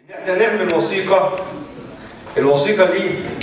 احنا نعمل وثيقة الوثيقة دي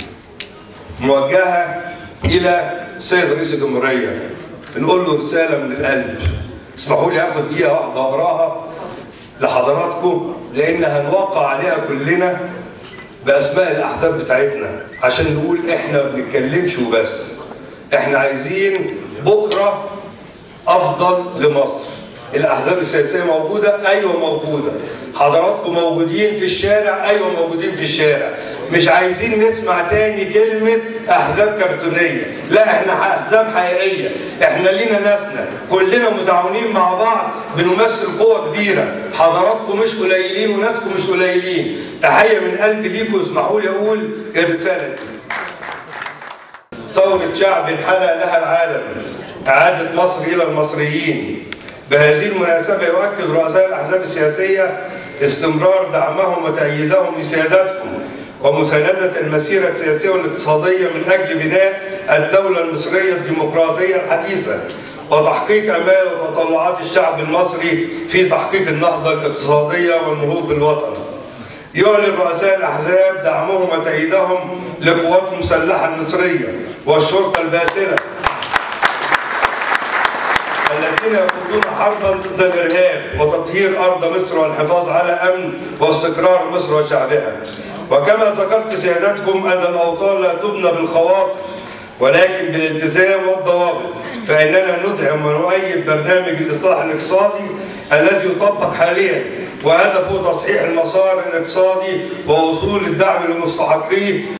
موجهة إلى السيد رئيس الجمهورية بنقول له رسالة من القلب اسمحوا لي آخد دقيقة واحدة أقراها لحضراتكم لأن هنوقع عليها كلنا بأسماء الأحزاب بتاعتنا عشان نقول إحنا ما بنتكلمش وبس إحنا عايزين بكرة أفضل لمصر الأحزاب السياسية موجودة؟ أيوة موجودة حضراتكم موجودين في الشارع؟ أيوة موجودين في الشارع مش عايزين نسمع تاني كلمة أحزاب كرتونية لا احنا أحزاب حقيقية احنا لينا ناسنا كلنا متعاونين مع بعض بنمثل قوة كبيرة حضراتكم مش قليلين وناسكم مش قليلين تحية من قلبي ليكم اسمحوا لي أقول الرسالة دي ثورة شعب حنى لها العالم إعادة مصر إلى المصريين بهذه المناسبة يؤكد رؤساء الأحزاب السياسية استمرار دعمهم وتأييدهم لسيادتكم ومساندة المسيرة السياسية والاقتصادية من أجل بناء الدولة المصرية الديمقراطية الحديثة وتحقيق أمال وتطلعات الشعب المصري في تحقيق النهضة الاقتصادية والنهوض بالوطن. يعلن رؤساء الأحزاب دعمهم وتأييدهم للقوات المسلحة المصرية والشرطة الباسلة الذين يقودون حربا ضد الارهاب وتطهير ارض مصر والحفاظ على امن واستقرار مصر وشعبها. وكما ذكرت سيادتكم ان الاوطان لا تبنى بالخواطر ولكن بالالتزام والضوابط فاننا ندعم ونؤيد برنامج الاصلاح الاقتصادي الذي يطبق حاليا وهدفه تصحيح المسار الاقتصادي ووصول الدعم لمستحقيه